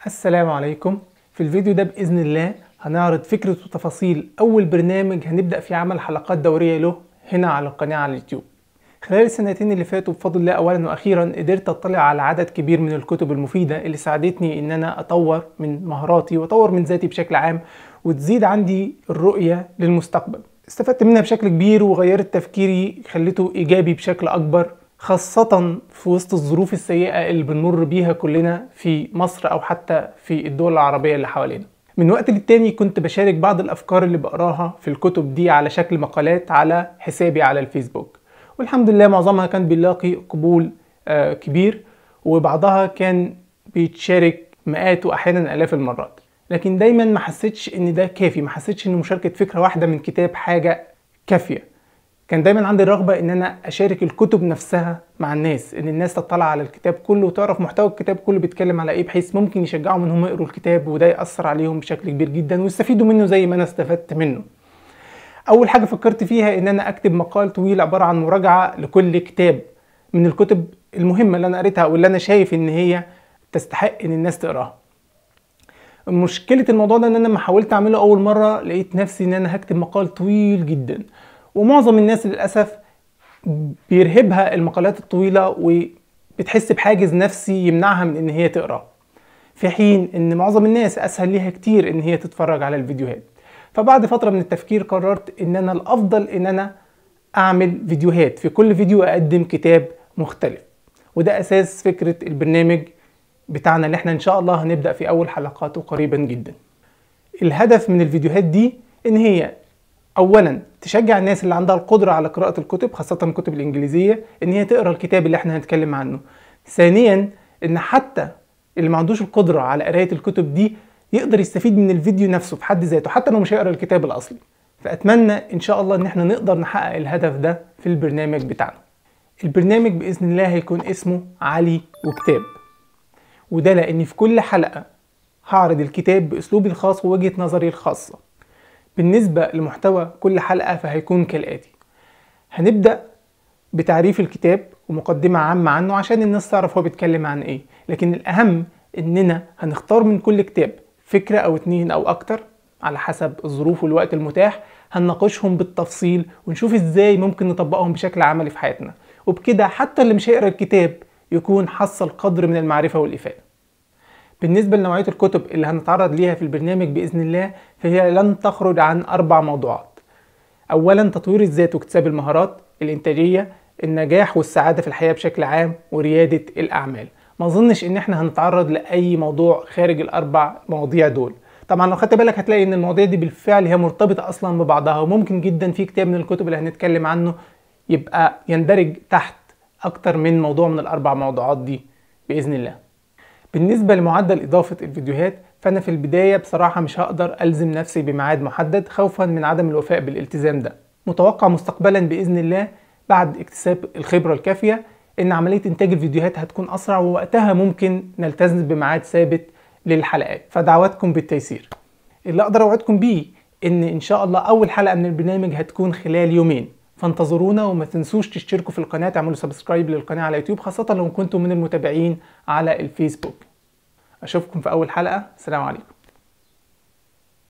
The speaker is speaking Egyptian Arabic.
السلام عليكم في الفيديو ده بإذن الله هنعرض فكرة وتفاصيل أول برنامج هنبدأ فيه عمل حلقات دورية له هنا على القناة على اليوتيوب خلال السنتين اللي فاتوا بفضل الله أولا وأخيرا قدرت أطلع على عدد كبير من الكتب المفيدة اللي ساعدتني إن أنا أطور من مهاراتي وأطور من ذاتي بشكل عام وتزيد عندي الرؤية للمستقبل استفدت منها بشكل كبير وغيرت تفكيري خليته إيجابي بشكل أكبر خاصة في وسط الظروف السيئة اللي بنمر بيها كلنا في مصر أو حتى في الدول العربية اللي حوالينا من وقت للتاني كنت بشارك بعض الأفكار اللي بقراها في الكتب دي على شكل مقالات على حسابي على الفيسبوك والحمد لله معظمها كان بيلاقي قبول آه كبير وبعضها كان بيتشارك مئات وأحيانا آلاف المرات لكن دايما ما حسيتش ان ده كافي ما حسيتش ان مشاركة فكرة واحدة من كتاب حاجة كافية كان دايما عندي الرغبة ان انا اشارك الكتب نفسها مع الناس ان الناس تطلع على الكتاب كله وتعرف محتوى الكتاب كله بيتكلم على ايه بحيث ممكن يشجعهم ان هم يقروا الكتاب وده يأثر عليهم بشكل كبير جدا ويستفيدوا منه زي ما انا استفدت منه اول حاجة فكرت فيها ان انا اكتب مقال طويل عبارة عن مراجعة لكل كتاب من الكتب المهمة اللي انا قريتها واللي انا شايف ان هي تستحق ان الناس تقراها مشكلة الموضوع ده ان انا لما حاولت اعمله اول مرة لقيت نفسي ان انا هكتب مقال طويل جدا ومعظم الناس للأسف بيرهبها المقالات الطويلة وبتحس بحاجز نفسي يمنعها من ان هي تقرا في حين ان معظم الناس اسهل ليها كتير ان هي تتفرج على الفيديوهات فبعد فترة من التفكير قررت ان انا الافضل ان انا اعمل فيديوهات في كل فيديو اقدم كتاب مختلف وده اساس فكرة البرنامج بتاعنا اللي احنا ان شاء الله هنبدأ في اول حلقاته قريبا جدا الهدف من الفيديوهات دي ان هي اولا تشجع الناس اللي عندها القدرة على قراءة الكتب خاصة الكتب الانجليزية ان هي تقرا الكتاب اللي احنا هنتكلم عنه ثانيا ان حتى اللي ما عندوش القدرة على قراية الكتب دي يقدر يستفيد من الفيديو نفسه في حد ذاته حتى لو مش هيقرا الكتاب الاصلي فاتمنى ان شاء الله ان احنا نقدر نحقق الهدف ده في البرنامج بتاعنا البرنامج باذن الله هيكون اسمه علي وكتاب وده لاني في كل حلقة هعرض الكتاب باسلوبي الخاص ووجهة نظري الخاصة بالنسبة لمحتوى كل حلقة فهيكون كالآتي هنبدأ بتعريف الكتاب ومقدمة عامة عنه عشان الناس تعرف هو بيتكلم عن ايه لكن الأهم إننا هنختار من كل كتاب فكرة أو اتنين أو أكتر على حسب الظروف والوقت المتاح هنناقشهم بالتفصيل ونشوف ازاي ممكن نطبقهم بشكل عملي في حياتنا وبكده حتى اللي مش هيقرا الكتاب يكون حصل قدر من المعرفة والإفادة بالنسبة لنوعية الكتب اللي هنتعرض ليها في البرنامج بإذن الله فهي لن تخرج عن أربع موضوعات أولا تطوير الذات واكتساب المهارات الإنتاجية النجاح والسعادة في الحياة بشكل عام وريادة الأعمال ما أظنش إن إحنا هنتعرض لأي موضوع خارج الأربع مواضيع دول طبعا لو خدت بالك هتلاقي ان المواضيع دي بالفعل هي مرتبطة اصلا ببعضها وممكن جدا في كتاب من الكتب اللي هنتكلم عنه يبقى يندرج تحت اكتر من موضوع من الاربع موضوعات دي باذن الله بالنسبة لمعدل إضافة الفيديوهات فأنا في البداية بصراحة مش هقدر ألزم نفسي بميعاد محدد خوفا من عدم الوفاء بالالتزام ده متوقع مستقبلا بإذن الله بعد اكتساب الخبرة الكافية إن عملية إنتاج الفيديوهات هتكون أسرع ووقتها ممكن نلتزم بميعاد ثابت للحلقات فدعواتكم بالتيسير اللي أقدر أوعدكم بيه إن إن شاء الله أول حلقة من البرنامج هتكون خلال يومين فانتظرونا وما تنسوش تشتركوا في القناة تعملوا سبسكرايب للقناة على يوتيوب خاصة لو كنتم من المتابعين على الفيسبوك أشوفكم في أول حلقة سلام عليكم